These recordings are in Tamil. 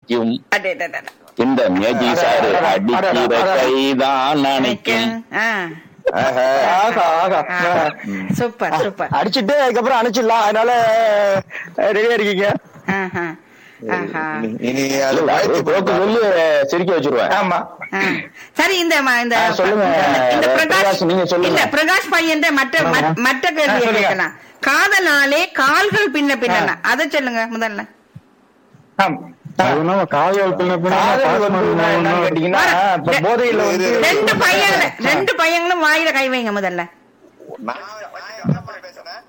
நினைக்கும் அடே, அடே, அடே. இந்த மேஜி சாரு அடிக்கிற கைதான் நினைக்கும் ஆ, ஆஹா. ஆகா ஆகா ஆ. சூப்பர் சூப்பர் அடிச்சுட்டு அதுக்கப்புறம் அணைச்சிடலாம் அதனால ரெடியா இருக்கீங்க ஆஹா, ஆஹா. இனி- இனி அது வாழ்த்து போக்கு சொல்லி சிரிக்க வச்சிருவேன் ஆமா ஆ. சரி இந்த ம- இந்த ஆ, சொல்லுங்க. இந்த பிரகாஷ் பிரகாஷ், நீங்க சொல்லுங்க. இல்ல பிரகாஷ் பையன் மற்ற ம- மற்ற கேள்வி ஆ, சொல்லுங்க. கேட்கலாம் காதலாலே கால்கள் பின்ன பின்ன அத சொல்லுங்க முதல்ல ஆமா. அதனால காதல் பின்ன பின்ன காதல் வந்து என்னன்னு கேட்டீங்கன்னா இப்ப போதையில வந்து ரெண்டு பையங்கள ரெண்டு பையங்களும் வாயில கை வைங்க முதல்ல நான் நான் என்னப்பா பேசுறேன்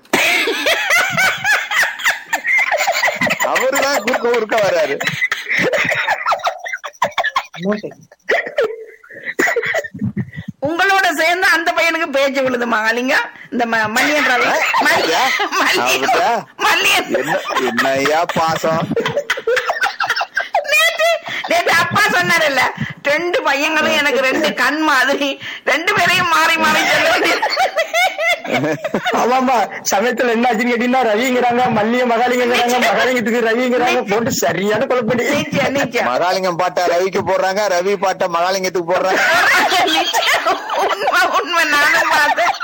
அவருதான் குறுக்க குறுக்க வர்றாரு உங்களோட சேர்ந்து அந்த பையனுக்கு பேச்சு விழுது மகாலிங்க இந்த ம- மல்லியன் ரவி மல்லி- மல்லியன் அவருக்கா? மல்லியன் என்ன என்னய்யா பாசம் நேத்து நேத்து அப்பா சொன்னாருல்ல ரெண்டு பையங்களும் எனக்கு ரெண்டு கண் மாதிரி ரெண்டு பேரையும் மாறி மாறி சொல்ல வேண்டியது. ஆமாமா சமயத்துல என்ன ஆச்சுன்னு கேட்டீங்கன்னா ரவிங்கிறாங்க மல்லிய மகாலிங்கிறாங்க மகாலிங்கத்துக்கு ரவிங்கிறாங்க போட்டு சரியான குழப்படி நிச்சயம் நிச்சயம் மகாலிங்கம் பாட்டை ரவிக்கு போடுறாங்க ரவி பாட்டை மகாலிங்கத்துக்கு போடுறாங்க நிச்சயம். உண்மை உண்மை நானும் பார்த்தேன்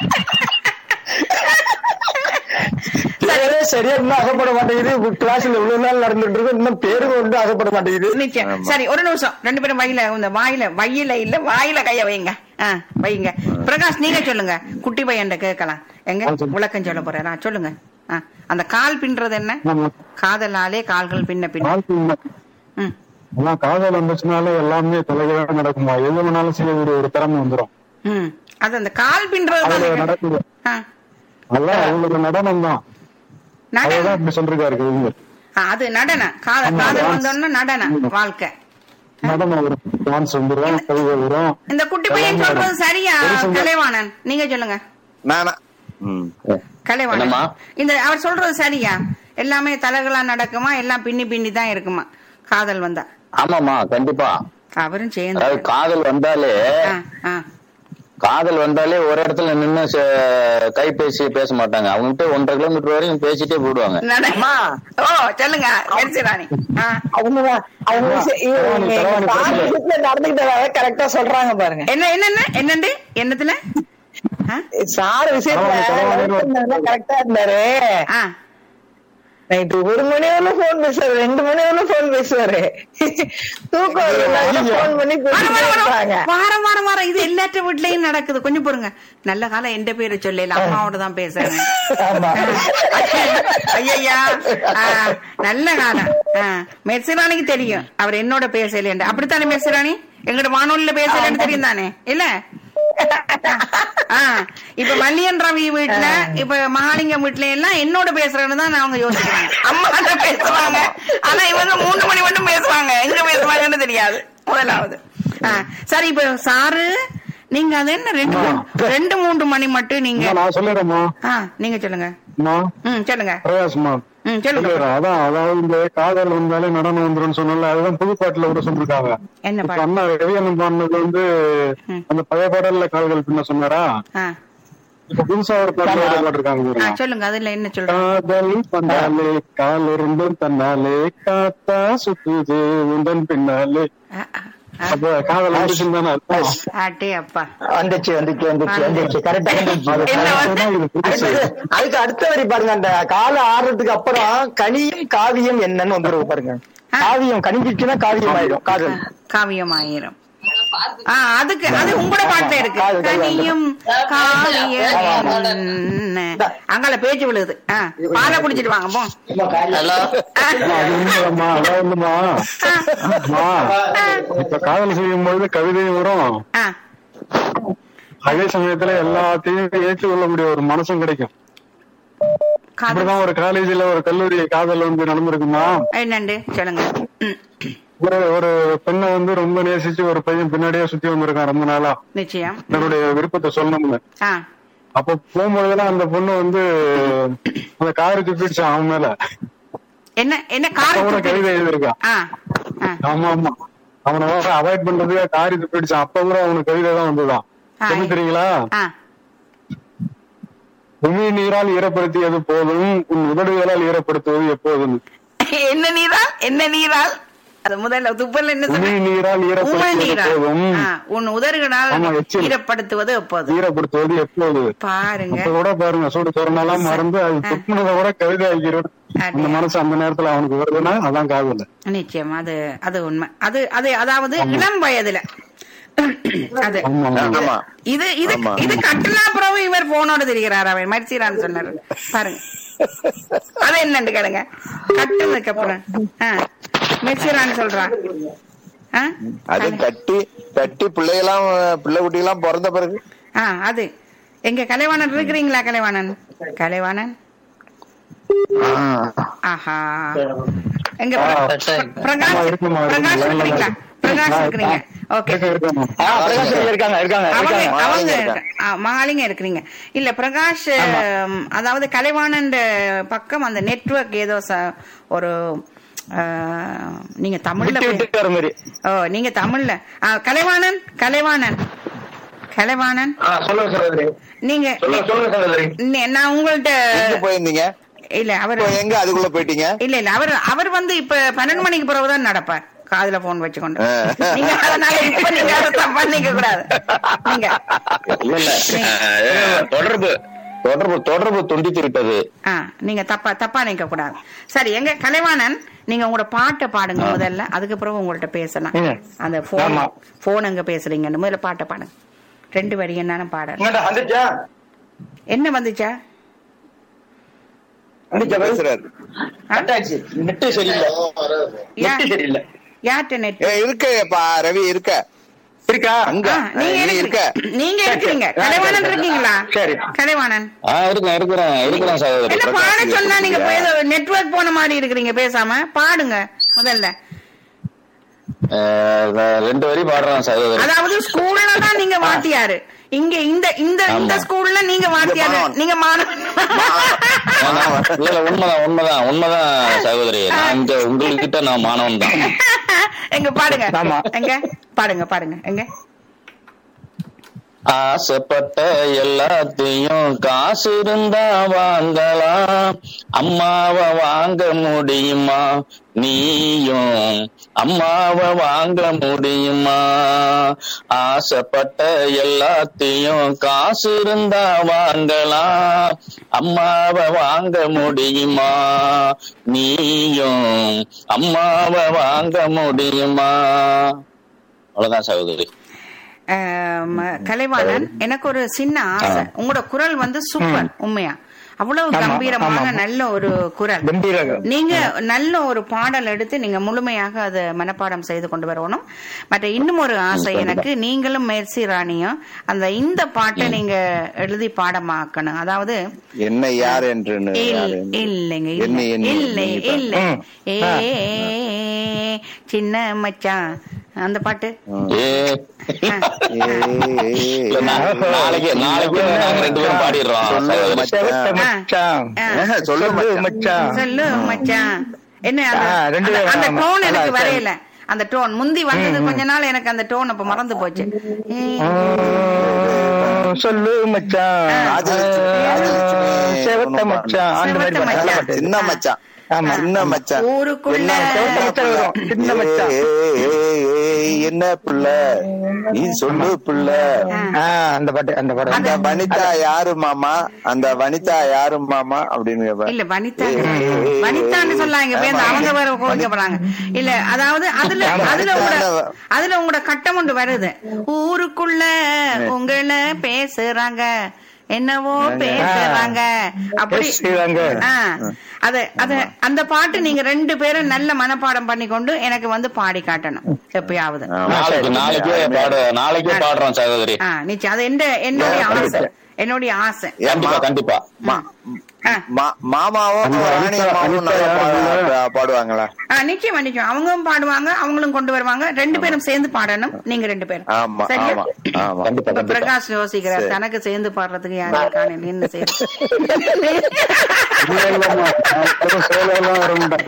பேரே சரியா இன்னும் அகப்பட மாட்டேங்குது கிளாஸ்ல இவ்வளவு நாள் நடந்துட்டு இருக்கு இன்னும் பேரு ஒன்று அகப்பட மாட்டேங்குது நிச்சயம் சரி ஒரு நிமிஷம் ரெண்டு பேரும் வாயில இந்த வாயில வயில இல்ல வாயில கைய வைங்க ஆ, வைங்க பிரகாஷ் நீங்க சொல்லுங்க குட்டி பையன் கேட்கலாம் எங்க விளக்கம் சொல்ல போறேன் சொல்லுங்க ஆ, அந்த கால் பின்றது என்ன நம்ம காதலாலே கால்கள் பின்ன பின்ன கால் பின்ன ம். எல்லாம் காதல் வந்துச்சுனாலே எல்லாமே தலைகளாக நடக்குமா எது வேணாலும் செய்யக்கூடிய ஒரு திறமை வந்துரும் ம் அது அந்த கால் பின்றது அதுல தானே நடக்குது ஆ, அதெல்லாம் அவங்களுக்கு நடனம் தான் நடனம் அதான் இப்படி சொல்றாரு கவிஞர் ஆ, அது நடனம் காதல் ஆமா, காதல் dance. வந்தோன்னா நடனம் வாழ்க்கை நடனம் வரும் டான்ஸ் வந்துரும் கவிதை வரும் இந்த குட்டி பையன் எல்லாமே சொல்றது வரும். சரியா ஒரு சில- கலைவாணன் நீங்க சொல்லுங்க நானா ம் கலைவாணன் என்னம்மா? இந்த அவர் சொல்றது சரியா எல்லாமே தலைகளா நடக்குமா எல்லாம் பின்னி பின்னி தான் இருக்குமா காதல் வந்தா ஆமாமா கண்டிப்பா அவரும் சேர்ந்து அதாவது காதல் வந்தாலே ஆ, ஆ. காதல் வந்தாலே ஒரு இடத்துல நின்னு ச- கைபேசி பேச மாட்டாங்க அவங்ககிட்ட ஒன்றரை கிலோமீட்டர் வரையும் பேசிட்டே போயிடுவாங்க நட- அம்மா. ஓ சொல்லுங்க மெர்சி ராணி ஆ, அவங்க அவங்க விஷயம்- இவங்க தலைவாணி பாதி பிரச்சனை. விஷயத்துல நடந்துக்கிட்டத கரெக்டா சொல்றாங்க பாருங்க என்ன என்னென்ன என்னண்டு என்னத்துல ஆ? சார் விஷயத்துல தலைவாணி, தலைவாணி. கரெக்டா இருந்தாரு ஆ. நைட்டு ஒரு மணி வரலும் போன் பேசுவாரு ரெண்டு மணி வரலும் போன் பேசுவாரு தூக்கம் போன் பண்ணி வாரம் பேசிட்டே வாரம் இருப்பாங்க வாரம், வாரம் வாரம் வாரம் இது எல்லாத்த வீட்லயும் நடக்குது கொஞ்சம் பொறுங்க நல்ல காலம் எந்த பேரை சொல்லல அம்மாவோட தான் பேசுறேன் ஆமா ஐயா நல்ல காலம் மெர்சிராணிக்கு தெரியும் அவர் என்னோட பேசல அப்படித்தானே மெர்சிராணி எங்கட வானொலியில பேசலன்னு தெரியும் தானே இல்ல ஆ, இப்ப மல்லியன் ரவி வீட்டுல இப்ப மகாலிங்கம் வீட்டுல எல்லாம் என்னோட பேசுறேன்னு தான் அவங்க யோசிக்கிறாங்க அம்மா பேசுவாங்க ஆனா இவங்க மூணு மணி மட்டும் பேசுவாங்க எங்க பேசுவாங்கன்னு தெரியாது முதலாவது ஆ, சரி இப்ப சாரு நீங்க அது என்ன ரெண்டு மூணு- ரெண்டு மூன்று மணி மட்டும் நீங்க அம்மா, நான் சொல்லிடுறேம்மா ஆ நீங்க சொல்லுங்க அம்மா, ம் சொல்லுங்க பிரகாஷ்மா ம் சொல்லுங்க சொல்லிடுறேன். அதான் அதாவது இந்த காதல் வந்தாலே நடனம் வந்துரும் சொன்னல அதுதான் புதுப்பாட்டுல கூட சொல்லிருக்காங்க என்ன இப்ப பாட்டு அண்ணா ரவியண்ணன் பாடினது வந்து ம். அந்த பழைய பாடல்ல கால்கள் பின்ன சொன்னாரா ஆ இப்ப புதுசா ஒரு பாடல் ஒரு பாட்டு இருக்காங்க ஆ, பாருங்க. சொல்லுங்க அதுல என்ன சொல்றேன் காதல் பண்ணாலே கால் இருந்தும் தன்னாலே காத்தா சுத்துது உந்தன் பின்னாலே அப்ப காதல் வந்துச்சுன்னு தானே அர்த்தம் ஆட்டே அப்பா வந்துச்சு வந்துச்சு வந்துச்சு வந்துச்சு கரெக்டா வந்துச்சு அது என்ன வந்து- அதுதான் இது புதுசு. அடுத்தது- அதுக்கு அடுத்த வரி பாருங்க அந்த கால ஆடுறதுக்கு அப்புறம் கனியும் காவியம் என்னன்னு வந்துரும் பாருங்க காவியம் கனிஞ்சிச்சுன்னா காவியம் ஆயிடும் காதல் காவியமாயிரும் ஆ அதுக்கு அது உங்களோட பாட்டுல இருக்கு காதல், காதல். கனியும் காவியம் என்ன? அங்கால பேச்சு விழுது ஆ, பாலை குடிச்சிட்டு வாங்க போ ஹலோ ஆ, அம்மா, அது உண்மைதாம்மா, அதாவதும்மா, அம்மா, இப்ப காதல் செய்யும் பொழுது கவிதையும் வரும் ஆ, அதே சமயத்துல எல்லாத்தையும் ஏற்றுக்கொள்ளக்கூடிய ஒரு மனசும் கிடைக்கும் காதல் இப்படிதான் ஒரு காலேஜ்ல ஒரு கல்லூரி காதல் வந்து நடந்திருக்குமா என்னண்டு சொல்லுங்க ம், ஒரு ஒரு பெண்ணை வந்து ரொம்ப நேசிச்சு ஒரு பையன் பின்னாடியே சுத்தி வந்திருக்கான் ரொம்ப நாளா நிச்சயம் தன்னுடைய விருப்பத்தை சொல்லணும்னு ஆ அப்ப போகும்பொழுதுலாம் அந்த பொண்ணு வந்து அந்த காரு துப்பிடுச்சான் அவன் மேல என்ன என்ன அவன கார் கவிதை எழுதியிருக்கான் ஆ ஆ ஆமா ஆமா அவனை அவாய்ட் பண்றதுக்கு காரி துப்பிடுச்சான் அப்ப கூட அவனுக்கு கவிதை தான் வந்துதான் ஆ. என்ன தெரியுங்களா ஆ உமி நீரால் ஈரப்படுத்தியது போதும் உன் உதடுகளால் ஈரப்படுத்துவது எப்போதும் என்ன நீரால் என்ன நீரால் அது முதல்ல துப்பல் என்ன சொன்ன உமிழ் நீரால் ஈரப்படுத்துவது உமிழ்நீரால். எப்போதும் ஆ, உன் உதறுகளால் ஆமா, எச்சில். ஈரப்படுத்துவது எப்போது ஈரப்படுத்துவது எப்போது பாருங்க அப்ப கூட பாருங்க சூடு சொரணெல்லாம் மறந்து அது துப்புனதை கூட கவிதை ஆகிரும் அந்த மனசு அந்த நேரத்துல அவனுக்கு வருதுன்னா அதான் காதல் நிச்சயம் அது அது உண்மை அது அது அதாவது இளம் வயதுல அது ஆமா ஆமா இது இது ஆமா. இது கட்டுனா பிறகு இவர் போனோட தெரிகிறார் அவன் மரிச்சிரான்னு சொன்னாரு பாருங்க அது என்னன்னு கேளுங்க கட்டுனதுக்கு அப்புறம் மெர்சிரான்னு சொல்றான் ஆ? அது கட்டி கட்டி பிள்ளைகளாம் பிள்ளை குட்டி எல்லாம் பிறந்த பிறகு ஆ அது எங்க கலைவாணன் இருக்கிறீங்களா கலைவாணன் கலைவாணன் ஆஹா எங்க பிர- பிரகாஷ் ஆமா, இருக்குமா, பிரகாஷ் இருக்குமா. இருக்கிறீங்களா பிரகாஷ் இருக்கிறீங்க ஓகே இருக்கணும் ஆ, பிரகாஷ் ஐயா இருக்காங்க இருக்காங்க அவங்க இருக்காங்க அவங்க மகாலிங்க இருக்க- ஆ, மகாலிங்க இருக்கிறீங்க இல்ல பிரகாஷ் ம், அதாவது கலைவாணன் பக்கம் அந்த நெட்வொர்க் ஏதோ ச- ஒரு ஆ, நீங்க தமிழ்ல விட்டு பே- விட்டு வர மாதிரி ஓ நீங்க தமிழ்ல ஆ, கலைவாணன் கலைவாணன் கலைவாணன் சொல்லுங்க சகோதரி நீங்க சொல்லுங்க சொல்லுங்க சகோதரி நே- நான் உங்கள்ட்ட எங்க போயிருந்தீங்க இல்ல அவர் இப்போ எங்க அதுக்குள்ள போயிட்டீங்க இல்ல இல்ல அவர் அவர் வந்து இப்ப பன்னெண்டு மணிக்கு பிறகுதான் நடப்பார் காதுல போன் வச்சுக்கொண்டு நீங்க அதனால இப்ப நீங்க அதை தப்பா நிக்க கூடாது நீங்க இல்ல இல்ல அஹ், தொடர்பு தொடர்பு தொடர்பு துண்டித்து விட்டது ஆ நீங்க தப்பா தப்பா நிக்க கூடாது சரி எங்க கலைவாணன் நீங்க உங்களோட பாட்டை பாடுங்க முதல்ல அதுக்கு பிறகு உங்கள்ட்ட பேசலாம் ம். அந்த போன் ஆமா. போன் அங்க பேசுறீங்கன்னு முதல்ல பாட்டை பாடுங்க ரெண்டு வரி என்னன்னு பாட இங்கடா வந்துச்சா என்ன வந்துச்சா வந்துச்சா பாரு. பேசுறாரு ஆ? கட்டாச்சு நெட்டு சரியில்லை யா- நெட்டு சரியில்லை யார்கிட்ட நெட் ஏ இருக்கேப்பா ரவி இருக்க இருக்கா அங்க ஆ, நீங்க நீ இருக்க இருக்கிறீங்க நீங்க இருக்கிறீங்க சரி. கலைவாணன் இருக்கீங்களா சரி. கலைவாணன் ஆ இருக்கிறேன் இருக்கிறேன் இருக்கிறேன் சகோதரி என்ன பாட சொன்னா நீங்க நெட்வொர்க் போன மாதிரி இருக்கிறீங்க பேசாம பாடுங்க முதல்ல அஹ், நான் ரெண்டு வரி பாடுறேன் சகோதரி அதாவது ஸ்கூல்ல தான் நீங்க வாத்தியாரு இங்க இந்த இந்த இந்த ஆமா. ஸ்கூல்ல நீங்க வாத்தியாரு மாணவன். நீங்க மாணவன் ஆனா, இல்ல இல்ல உண்மைதான் உண்மைதான் உண்மைதான் சகோதரி நான் இங்க உங்ககிட்ட நான் மாணவன் தான் எங்க பாடுங்க ஆமா. எங்க பாடுங்க பாடுங்க எங்க ஆசைப்பட்ட எல்லாத்தையும் காசு இருந்தா வாங்கலாம் அம்மாவை வாங்க முடியுமா நீயும் அம்மாவை வாங்க முடியுமா ஆசைப்பட்ட எல்லாத்தையும் காசு இருந்தா வாங்கலாம் அம்மாவை வாங்க முடியுமா நீயும் அம்மாவை வாங்க முடியுமா அவ்வளவுதான் சகோதரி ஆம், கலைவாணன் எனக்கு ஒரு சின்ன ஆசை உங்களோட குரல் வந்து சூப்பர் உண்மையா அவ்வளவு ஆமா, கம்பீரமான ஆமா. நல்ல ஒரு குரல் கம்பீரக நீங்க நல்ல ஒரு பாடல் எடுத்து நீங்க முழுமையாக அதை மனப்பாடம் செய்து கொண்டு வரணும் மற்ற இன்னும் ஒரு ஆசை எனக்கு நீங்களும் மெர்சி ராணியும் அந்த இந்த பாட்டை நீங்க எழுதி பாடமாக்கணும் அதாவது என்ன யார் என்று இல்- இல்லைங்க இல்ல. என்ன என்ன இல்லை நீ இல்லை ம். ஏ சின்ன மச்சான் அந்த பாட்டு ஏ ஆ. இல்ல, நா- நாளைக்கு நாளைக்கு நாங்க ரெண்டு பேரும் பாடிடுறோம் சொல்லு சகோதரி. மச்சான். செவத்த மச்சான் ஆ. ஏஹ, சொல்லு மச்சான். மச்சான் சொல்லு மச்சான் என்ன அந்த- ஆ, ரெண்டு அந்த- பேரும் அந்த ஆமா. டோன் எனக்கு அதான், வரையல அந்த டோன் முந்தி வந்தது கொஞ்ச நாள் எனக்கு அந்த டோன் அப்ப மறந்து போச்சு ஏ, ஆ, சொல்லு மச்சான் ராஜலட்சுமி, ராஜலட்சுமி செவத்த மச்சான் அந்த மாதிரி செவத்த பாட்டு. நல்ல மச்சான். பாட்டு. சின்ன மச்சான் ஆமா. சின்ன மச்சான் ஊருக்குள்ள என்ன செவத்த மச்சான் வரும். சின்ன மச்சான். ஏய், ஏய், ஏய், என்ன புள்ள நீ சொல்லு புள்ள ஆ, அந்த பாட்டு அந்த பாட்டு அந்த வனிதா யாரு மாமா அந்த வனிதா யாரு மாமா அப்படின்னு கேட்பேன். இல்ல வனிதா ஏய், ஏய், ஏய், வனிதான்னு ஏய், சொல்லாங்க இப்ப இந்த ஆமா. அவங்க வேற கோவிக்கப்படுறாங்க இல்ல அதாவது அதுல ஆமா, அதுல உங்களோட வனிதால- அதுல உங்களோட கட்டம் ஒன்று வருது ஊருக்குள்ள உங்களை பேசுறாங்க என்னவோ பேசுறாங்க அப்படி பேசுறாங்க. ஆ, அத அத அந்த பாட்டு நீங்க ரெண்டு பேரும் நல்ல மனப்பாடம் பண்ணி கொண்டு எனக்கு வந்து பாடி காட்டணும் எப்பயாவது ஆமா. நாளைக்கு நாளைக்கே பாடு நாளைக்கே பாடுறோம் சகோதரி ஆ நிச்சயம் அது எந்த என்னுடைய ஆசை என்னுடைய ஆசை கண்டிப்பா கண்டிப்பா மா- ஆ. மா- மாமாவும் அந்த ராணி அனிதா- அம்மாவும் நல்லா அனிதா பாடு- யாருல்ல? பாடுவாங்களா ஆ, நிச்சயம் நிச்சயம் அவங்களும் பாடுவாங்க அவங்களும் கொண்டு வருவாங்க ரெண்டு பேரும் சேர்ந்து பாடணும் நீங்க ரெண்டு பேரும் ஆமா சரியா ஆமா ஆமா கண்டிப்பா இப்ப கண்டிப்பா பிரகாஷ் யோசிக்கிறார் சரி. தனக்கு சேர்ந்து பாடுறதுக்கு யாரும் இருக்கானு என்ன செய்யுது இல்ல இல்லம்மா அப்புறம் சோழ எல்லாம் வர மாட்டேன்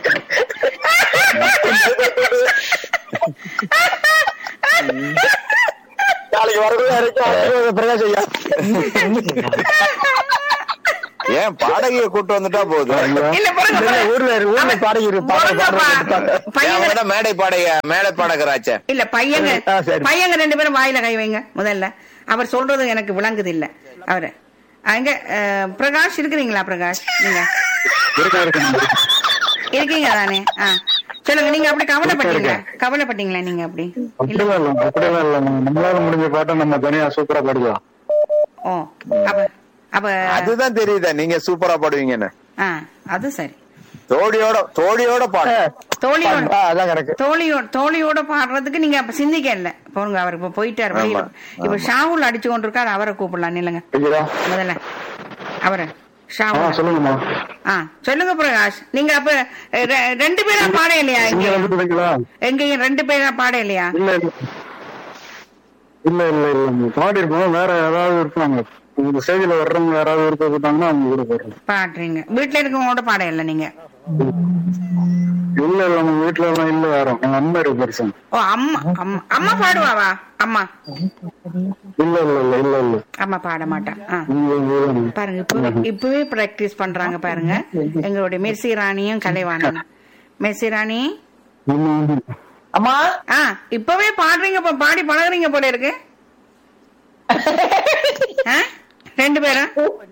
நாளைக்கு வரக்கூடாது பிரகாஷ் ஐயா ஏன் பாடகிய கூட்டு வந்துட்டா போதும் இல்ல பாருங்க இல்ல, ஊர்ல ஊர்ல அவன் பாடகி இரு- பாட- முருங்கப்பா, பாடுறவங்க பையங்க அவங்கதான் மேடை பாடக மேடை பாடகராச்சே இல்ல பையங்க ஆ, சரி. பையங்க ரெண்டு பேரும் வாயில கை வைங்க முதல்ல அவர் சொல்றது எனக்கு விளங்குது இல்ல அவரு அங்க அஹ், பிரகாஷ் இருக்கிறீங்களா பிரகாஷ் நீங்க இருக்கேன் இருக்கேன் இருக்கீங்க தானே ஆ சொல்லுங்க நீங்க அப்படி கவலைப்பட்டீங்களா கவலைப்பட்டீங்களா நீங்க அப்படி இல்ல அப்படிலாம் இல்ல அப்படிலாம் இல்ல நம்மளால முடிஞ்ச பாட்டை நம்ம தனியா சூப்பரா பாடுவோம் ஓ அப்ப அப்ப அதுதான் தெரியுதா நீங்க சூப்பரா பாடுவீங்கன்னு ஆ அது சரி தோழியோட தோழியோட பாடு தோழியோட ஆ, அதான் கரெக்ட் தோழியோட தோழியோட பாடுறதுக்கு நீங்க அப்ப சிந்திக்க இல்ல போங்க அவர் இப்ப போயிட்டாரு வெளியில ஆமா, இப்ப ஆமா. ஷாவுல் அடிச்சு கொண்டிருக்காரு அவரை கூப்பிடலாம் நில்லுங்க ஐயா முதல்ல அவரை ஆ ஷாவுல் சொல்லுங்கம்மா ஆ சொல்லுங்க பிரகாஷ் நீங்க அப்ப அஹ், ரெ- ரெண்டு பேரா பாட இல்லையா நீங்க எங்கேயும் வந்துட்டீங்களா எங்கேயும் ரெண்டு பேரா பாட இல்லையா இல்ல இல்ல இல்ல இல்ல இல்ல பாடி இருப்போம் வேற யாராவது இருப்பாங்க இந்த ஸ்டேஜ்ல வர்றவங்க யாராவது இருக்க போட்டாங்கன்னா அவங்க கூட போடுறோம் பாடுறீங்க வீட்டுல இருக்கவங்களோட பாட இல்ல நீங்க இல்ல இல்ல நம்ம வீட்டுல எல்லாம் இல்ல யாரும் எங்க அம்மா இருக்கு பெருசன் ஓ அம்மா அம்மா அம்மா பாடுவாவா அம்மா இல்ல இல்ல இல்ல இல்ல இல்ல அம்மா பாட மாட்டா ஆ நீங்க இங்க பாருங்க இப்பவே இப்பவே பிராக்டிஸ் பண்றாங்க பாருங்க எங்களுடைய மெர்சி ராணியும் கலைவாணன் மெர்சி ராணி ம். அம்மா ஆ இப்பவே பாடுறீங்க இப்ப பாடி பழகுறீங்க போல இருக்கு ஆ? ரெண்டு பேரும்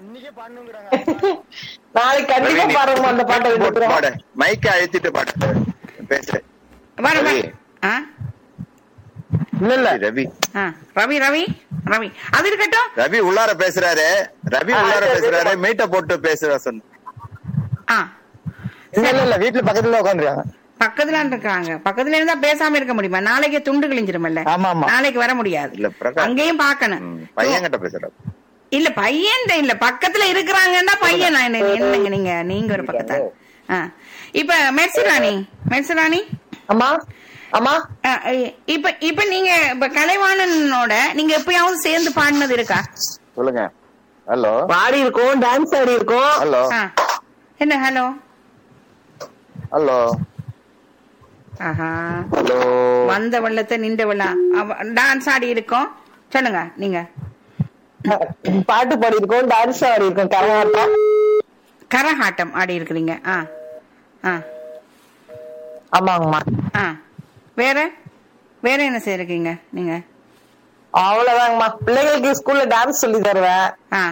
நாளைக்கு கண்டிப்பா பாடுறோம் அந்த பாட்டை போட்டு எடுத்துக்கிறோம் பாடு மைக்க அழுத்திட்டு பாடு பேசு வர வர. ரவி. ஆ இல்ல இல்ல ரவி ஆ ரவி ரவி ரவி அது இருக்கட்டும் ரவி உள்ளார பேசுறாரு ரவி உள்ளார பேசுறாரு மீட்ட போட்டு பேசுற சொன்ன ஆ இல்ல இல்ல இல்ல வீட்டுல பக்கத்துல உட்காந்துருக்காங்க பக்கத்துல இருக்காங்க பக்கத்துல இருந்தா பேசாம இருக்க முடியுமா நாளைக்கு துண்டு கிழிஞ்சிருமல்ல ஆமா, ஆமா. நாளைக்கு வர முடியாது இல்ல, பிரகாஷ். அங்கேயும் பாக்கணும் பையன் கிட்ட பேசுறாரு இல்ல பையன் இல்ல பக்கத்துல இருக்கிறாங்கன்னா பையன் நான் என்ன- என்னங்க நீங்க நீங்க ஒரு பக்கத்தால் ஆ. இப்ப மெர்சிராணி மெர்சிராணி அம்மா அம்மா ஆ, இ- இப்ப இப்ப நீங்க இப்ப கலைவாணனோட நீங்க எப்பயாவது சேர்ந்து பாடினது இருக்கா சொல்லுங்க ஹலோ பாடி இருக்கோம் டான்ஸ் ஆடி இருக்கோம் ஹலோ ஆ. என்ன ஹலோ ஹலோ ஆஹா ஹலோ வந்த வெள்ளத்தை நின்ற வெள்ளம் டான்ஸ் ஆடி இருக்கோம் சொல்லுங்க நீங்க பாட்டு பாடி இருக்கோம் டான்ஸ் ஆடி இருக்கோம் கரகாட்டம் கரகாட்டம் ஆடி இருக்கிறீங்க ஆ ஆ ஆமாங்கம்மா ஆ வேற வேற என்ன செய்யிருக்கீங்க நீங்க அவ்வளவுதாங்கம்மா பிள்ளைங்களுக்கு ஸ்கூல்ல டான்ஸ் சொல்லி தருவேன் ஆ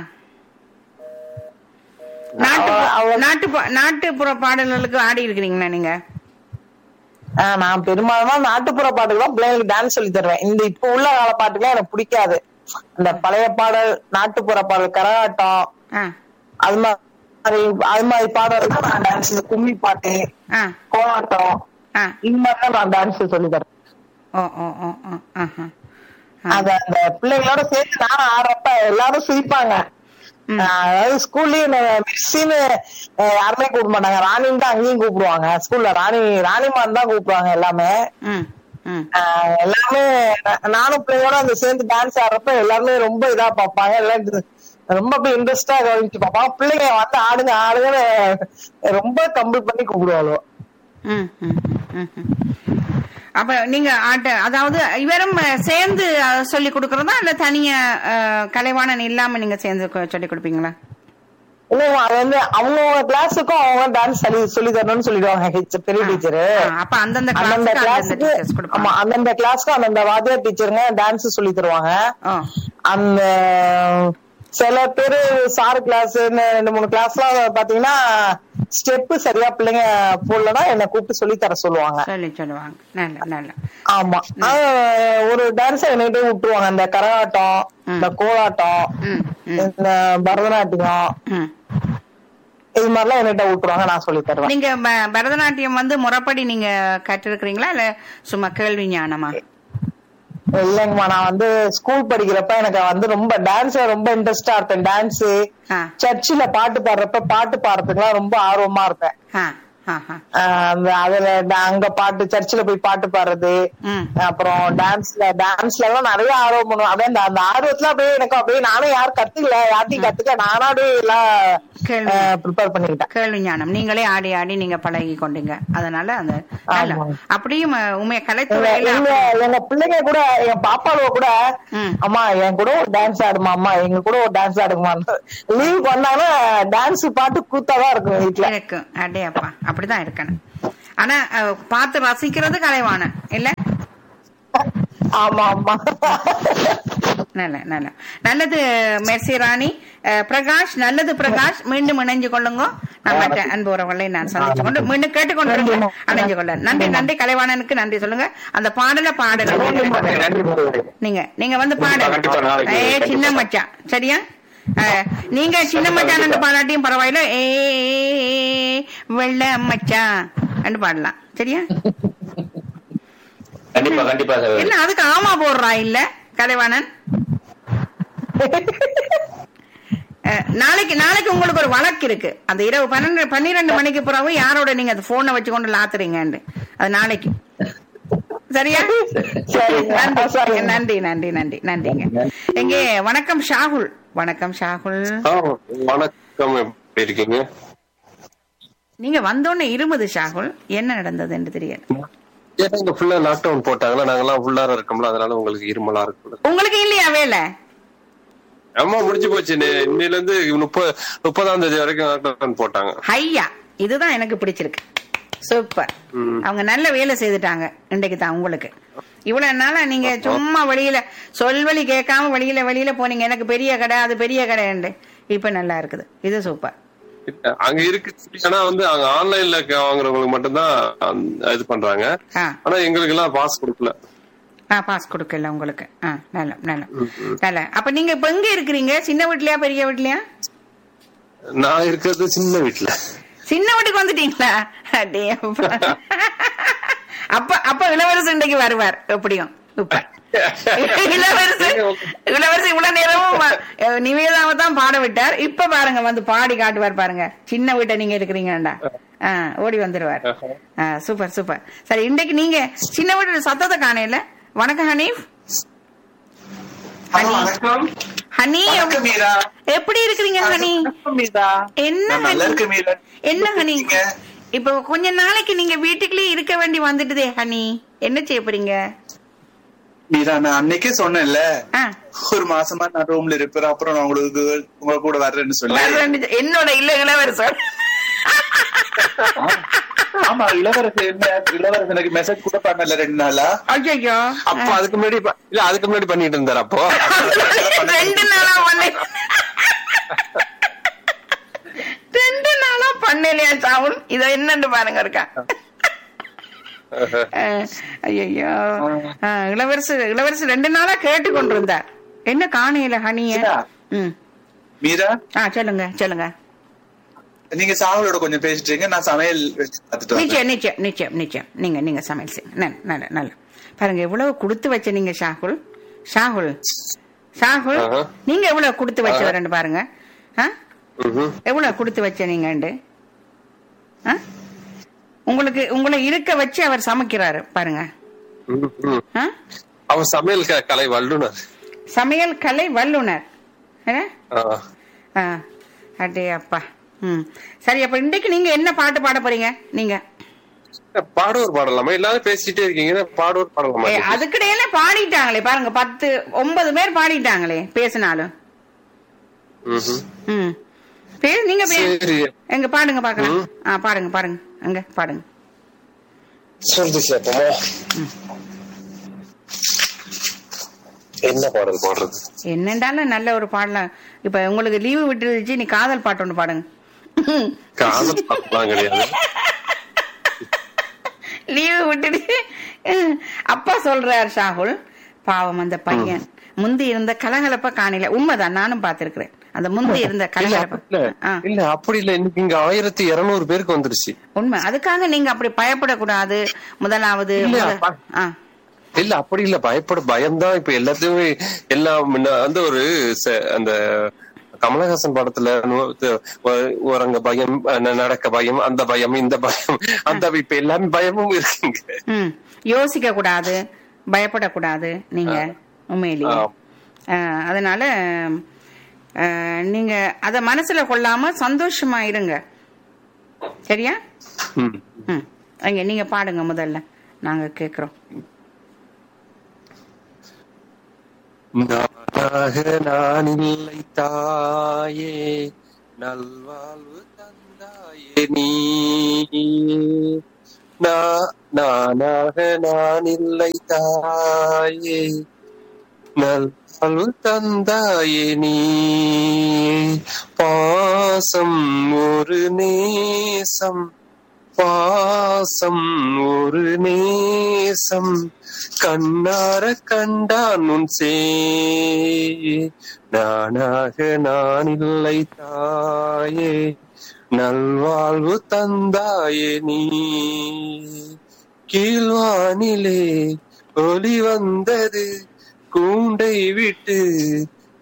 நாட்டு அவ- அவ- நாட்டு பா- நாட்டுப்புற பாடல்களுக்கு ஆடி இருக்கிறீங்களா நீங்க ஆ, நான் பெரும்பாலுமா நாட்டுப்புற பாட்டுக்கு தான் பிள்ளைங்களுக்கு டான்ஸ் சொல்லி தருவேன் இந்த இப்ப உள்ள கால பாட்டுலாம் எனக்கு பிடிக்காது அந்த பழைய பாடல் நாட்டுப்புற பாடல் கரகாட்டம் ஆ அது மாதிரி அது மாதிரி பாடல் தான் நான் டான்ஸ் கும்மி பாட்டு ஆ கோலாட்டம் ஆ இந்த மாதிரி தான் நான் டான்ஸ் சொல்லி தரேன் ஓ ஓ ஓ ஓ ஆஹா ஆ. அத அந்த பிள்ளைங்களோட சேர்த்து நானும் ஆடுறப்ப எல்லாரும் சிரிப்பாங்க ம். ஆஹ் அதாவது ஸ்கூல்லயும் மிஸ்ஸின்னு யாருமே கூப்பிட மாட்டாங்க ராணின்னு தான் அங்கேயும் கூப்பிடுவாங்க ஸ்கூல்ல ராணி ராணிமான் தான் கூப்பிடுவாங்க எல்லாமே ம் ம் ஆஹ் எல்லாமே நா- நானும் பிள்ளைங்களோட அந்த சேர்ந்து டான்ஸ் ஆடுறப்ப எல்லாருமே ரொம்ப இதா பார்ப்பாங்க எல்லாம் இது- ரொம்ப அப்படியே இன்ட்ரெஸ்டா கவனிச்சு பார்ப்பாங்க பிள்ளைங்க வந்து ஆடுங்க ஆடுங்கன்னு ரொம்ப கம்பல் பண்ணி கூப்பிடுவாங்க ம், ம், ம், ம். அப்ப நீங்க ஆட்ட அதாவது இவரும் அஹ், சேர்ந்து அஹ், சொல்லி கொடுக்கறதா இல்ல தனியா அஹ், கலைவாணன் இல்லாம நீங்க சேர்ந்து கொ- சொல்லி கொடுப்பீங்களா இல்லைங்க அது வந்து அவங்கவுங்க கிளாஸுக்கும் அவங்க டான்ஸ் சொல்லி சொல்லி தரணும்னு சொல்லிடுவாங்க teacher, பெரிய டீச்சரு ஆ, அப்ப அந்தந்த அந்தந்த கிளாஸுக்கு அந்தந்த கிளாஸுக்கு டீச்சர்ஸ் ஆமா கொடுப்பாங்க அந்தந்த கிளாஸ்க்கு அந்தந்த வாத்தியார் டீச்சருங்க டான்ஸ் சொல்லி தருவாங்க ஓ அந்த சில பேரு சார் கிளாஸ் ரெண்டு மூணு கிளாஸ்லாம் பாத்தீங்கன்னா ஸ்டெப் சரியா பிள்ளைங்க போடலன்னா என்ன கூப்பிட்டு சொல்லி தர சொல்லுவாங்க சொல்லி சொல்லுவாங்க நல்ல நல்ல ஆமா ஆஹ் ஒரு டான்ஸ் என்கிட்ட விட்டுருவாங்க இந்த கரகாட்டம் இந்த கோலாட்டம் ம் ம் இந்த பரதநாட்டியம் ம் இது மாதிரிலாம் என்கிட்ட விட்டுருவாங்க நான் சொல்லி தருவேன் நீங்க ப- பரதநாட்டியம் வந்து முறைப்படி நீங்க கற்றிருக்கிறீங்களா இல்ல சும்மா கேள்வி ஞானமா இல்லைங்கம்மா நான் வந்து ஸ்கூல் படிக்கிறப்ப எனக்கு வந்து ரொம்ப டான்ஸ் ரொம்ப இன்ட்ரெஸ்டா இருப்பேன் டான்ஸ் ஆ சர்ச்சில் பாட்டு பாடுறப்ப பாட்டு பாடுறதுக்குலாம் ரொம்ப ஆர்வமா இருப்பேன் ஆ ஆஹா. ஆஹ் அந்த அதுல ட- அங்க பாட்டு சர்ச்சில் போய் பாட்டு பாடுறது ம். அப்புறம் டான்ஸ்ல டான்ஸ்ல எல்லாம் நிறைய ஆர்வம் பண்ணுவேன் அப்படியே அந்த அந்த ஆர்வத்துல அப்படியே எனக்கு அப்படியே நானும் யாரும் கத்துக்கல யார்ட்டையும் கத்துக்க நானா அப்படியே எல்லாம் கேள்வி. ப்ரிப்பேர் பண்ணிக்கிட்டேன் கேள்வி ஞானம் நீங்களே ஆடி ஆடி நீங்க பழகி கொண்டீங்க அதனால அந்த நல்ல ஆமா. அப்படியும் அஹ், உண்மைய எங்க கலைத்துறையில எங்க எங்க பிள்ளைங்க கூட என் பாப்பாளுவ கூட ம். அம்மா என் கூட ஒரு டான்ஸ் ஆடுமா அம்மா எங்க கூட ஒரு டான்ஸ் ஆடுமா லீவுக்கு வந்தாங்கன்னா டான்ஸ் பாட்டு கூத்தாதான் இருக்கும் வீட்டுல இருக்கும் அடே அப்பா அப்படிதான் இருக்கணும் ஆனா அஹ், பார்த்து ரசிக்கிறது கலைவான இல்ல ஆமா ஆமா நல்ல நல்ல நல்லது மெர்சி ராணி அஹ், பிரகாஷ் நல்லது பிரகாஷ் மீண்டும் இணைஞ்சு கொள்ளுங்க நான் மற்ற அன்பு உறவுகளை நான் சந்திச்சு கொண்டு மீண்டும் கேட்டுக்கொண்டு அணைஞ்சு கொள்ள நன்றி நன்றி கலைவாணனுக்கு நன்றி சொல்லுங்க அந்த பாடல பாடல நீங்க நீங்க வந்து கண்டிப்பா பாடுங்க நாளைக்கு ஏ சின்ன மச்சான் சரியா அஹ், நீங்க சின்ன மச்சான் பாடாட்டியும் பரவாயில்ல ஏ வெள்ள மச்சான் பாடலாம் சரியா கண்டிப்பா கண்டிப்பா சகோதரி என்ன அதுக்கு ஆமா போடுறா இல்ல கலைவாணன் அஹ், நாளைக்கு நாளைக்கு உங்களுக்கு ஒரு வழக்கு இருக்கு அந்த இரவு பன்னெண்டு பன்னிரெண்டு மணிக்கு பிறகு யாரோட நீங்க அந்த போனை வச்சு கொண்டு லாத்துறீங்கன்னு அது நாளைக்கு சரியா சரிங்க. நன்றி சரிங்க. நன்றி நன்றி நன்றி நன்றிங்க எங்கே வணக்கம் ஷாகுல் வணக்கம் ஷாகுல் ஆ, வணக்கம் எப்படி இருக்கீங்க நீங்க வந்தோடனே இருமுது ஷாகுல் என்ன நடந்தது என்று தெரியாது ஏன்னா இங்க ஃபுல்லா லாக்டவுன் போட்டாங்களா நாங்கெல்லாம் ஃபுல்லார இருக்கோம்ல அதனால உங்களுக்கு இருமலா இருக்குல்ல உங்களுக்கு இல்லையா வேலை ஆமா முடிஞ்சு போச்சு நே- இன்னையில இருந்து முப்பது முப்பதாம் தேதி வரைக்கும் லாக்டவுன் போட்டாங்க ஹையா இதுதான் எனக்கு பிடிச்சிருக்கு சூப்பர் அவங்க நல்ல வேலை செய்துட்டாங்க இன்றைக்கு தான் உங்களுக்கு இவ்வளவு நாளா நீங்க சும்மா வெளியில சொல்வழி கேட்காம வெளியில வெளியில போனீங்க எனக்கு பெரிய கடை அது பெரிய கடைண்டு இப்ப நல்லா இருக்குது இது சூப்பர் இல்ல, அங்க இருக்கு ஆனா வந்து அங்க ஆன்லைன்ல வாங்குறவங்களுக்கு மட்டும்தான் அந்த- இது பண்றாங்க ஆ ஆனா எங்களுக்கு எல்லாம் பாஸ் கொடுக்கல ஆ பாஸ் கொடுக்கல உங்களுக்கு ஆ நல்ல நல்ல நல்ல அப்ப நீங்க இப்ப எங்க இருக்கிறீங்க சின்ன வீட்லயா பெரிய வீட்லயா நான் இருக்கிறது சின்ன வீட்டுல சின்ன வீட்டுக்கு வந்துட்டீங்களா அடே அப்பா. அப்ப அப்ப இளவரசு இன்றைக்கு வருவார் எப்படியும் இப்ப இளவரசு இளவரசு இவ்வளவு நேரமும் அஹ், நிவேதாவை தான் பாட விட்டார் இப்ப பாருங்க வந்து பாடி காட்டுவார் பாருங்க சின்ன வீட்டை நீங்க இருக்கிறீங்கடா ஆ, ஓடி வந்துருவார் ஆ, சூப்பர் சூப்பர் சரி இன்றைக்கு நீங்க சின்ன வீட்டு சத்தத்தை காணையில வணக்கம் ஹனீஃப் ஹனி ஹனி வணக்கம் மீரா எப்படி இருக்கிறீங்க ஹனி வணக்கம் மீரா என்ன நான் நல்லா ஹனி இருக்கேன் மீரா என்ன ஹனி இருக்கீங்க? இப்போ கொஞ்ச நாளைக்கு நீங்க வீட்டுக்குள்ளே இருக்க வேண்டி வந்துட்டுதே ஹனி என்ன செய்ய போறீங்க மீரா நான் அன்னைக்கே சொன்னேன்ல ஆ, ஒரு மாசமா நான் ரூம்ல இருப்பேன் அப்புறம் நான் உங்களுக்கு உங்க கூட வர்றேன்னு சொல்லி வர்றேன்னு- என்னோட இல்ல இளவரசர் ஆமா இளவரசர் என்ன இளவரசர் எனக்கு மெசேஜ் கூட பண்ணல ரெண்டு நாளா ஐயோ அப்ப அதுக்கு முன்னாடி ப- இல்ல அதுக்கு முன்னாடி பண்ணிட்டு இருந்தாரு அப்போ ரெண்டு நாளா பண்ண ரெண்டு நாளா பண்ணலையா சாவுன் இத என்னன்னு பாருங்க இருக்கா ஐயோ இளவரசர் இளவரசர் ரெண்டு நாளா கேட்டு கொண்டிருந்தார் என்ன காணையில ஹனிய ம் மீரா ஆ சொல்லுங்க சொல்லுங்க நீங்க சாவலோட கொஞ்சம் பேசிட்டு இருங்க நான் சமையல் வச்சு பார்த்துட்டு வரேன் நிச்சயம் நிச்சயம் நிச்சயம் நிச்சயம் நீங்க நீங்க சமையல் செய்யுங்க நல்ல நல்ல நல்ல பாருங்க எவ்வளவு கொடுத்து வச்ச நீங்க ஷாகுல் ஷாகுல் ஷாகுல் ஆஹா. நீங்க எவ்வளவு கொடுத்து வச்சவரன்னு பாருங்க ஆ? ம்ஹும். எவ்வளவு கொடுத்து வச்ச நீங்கண்டு ஆ? உங்களுக்கு உங்களை இருக்க வச்சு அவர் சமைக்கிறாரு பாருங்க ம்ஹும். ஆ? அவர் சமையல் க- கலை வல்லுனர் சமையல் கலை வல்லுனர் என்ன? ஆ. ஆ. அடே அப்பா ம் சரி அப்ப இன்னைக்கு நீங்க என்ன பாட்டு பாட போறீங்க நீங்க பாடுவோர் பாடலாமா எல்லாரும் பேசிட்டே இருக்கீங்க பாடுவோர் பாடலாமா ஏ, அதுக்கிடையில பாடிட்டாங்களே பாருங்க பத்து ஒன்பது பேர் பாடிட்டாங்களே பேசினாலும் ம்ஹும். ம் பேர் நீங்க பே- சரி எங்க பாடுங்க பாக்கலாம் ஆ பாடுங்க பாடுங்க அங்க பாடுங்க சொல்லு சேப்பமா என்ன பாடல் பாடுறது என்னண்டாலும் நல்ல ஒரு பாடலாம் இப்ப உங்களுக்கு லீவு விட்டுருச்சு நீ காதல் பாட்டு ஒன்று பாடுங்க காதல் பாடலாம் கிடையாது லீவு விட்டுட்டு அப்பா சொல்றார் ஷாகுல் பாவம் அந்த பையன் முந்தி இருந்த கலகலப்ப காணில உண்மைதான் நானும் பார்த்திருக்கிறேன் அந்த முந்தி இருந்த இல்ல கலகலப்ப இல்ல ஆ, இல்ல அப்படி இல்ல இன்னைக்கு இங்க ஆயிரத்தி இருநூறு பேருக்கு வந்துருச்சு உண்மை அதுக்காக நீங்க அப்படி பயப்படக்கூடாது முதலாவது இல்ல, முத- அப்பா. ஆ இல்ல அப்படி இல்ல பயப்பட பயம்தான் இப்ப எல்லாத்தையுமே எல்லாம் முன்ன வந்து ஒரு ச- அந்த கமலஹாசன் படத்துல நு- து- ஒ- ஒரங்க பயம் ந- நடக்க பயம் அந்த பயம் இந்த பயம் அந்த இப்ப எல்லாமே பயமும் இருக்குங்க ம் யோசிக்க கூடாது பயப்படக்கூடாது நீங்க உண்மையிலேயே ஆம். அஹ், அதனால அஹ், நீங்க அத மனசுல கொள்ளாம சந்தோஷமா இருங்க சரியா ம். ம் அங்க நீங்க பாடுங்க முதல்ல நாங்க கேக்குறோம் நானாக நான் இல்லை தாயே நல்வாழ்வு தந்தாயே நீ நா- நானாக நான் இல்லை தாயே நல்வாழ்வு தந்தாயே நீ பாசம் ஒரு நேசம் பாசம் ஒரு நேசம் கண்ணார கண்டான் உன் சே நானாக நான் இல்லை தாயே நல்வாழ்வு தந்தாயே நீ கீழ்வானிலே ஒளி வந்தது கூண்டை விட்டு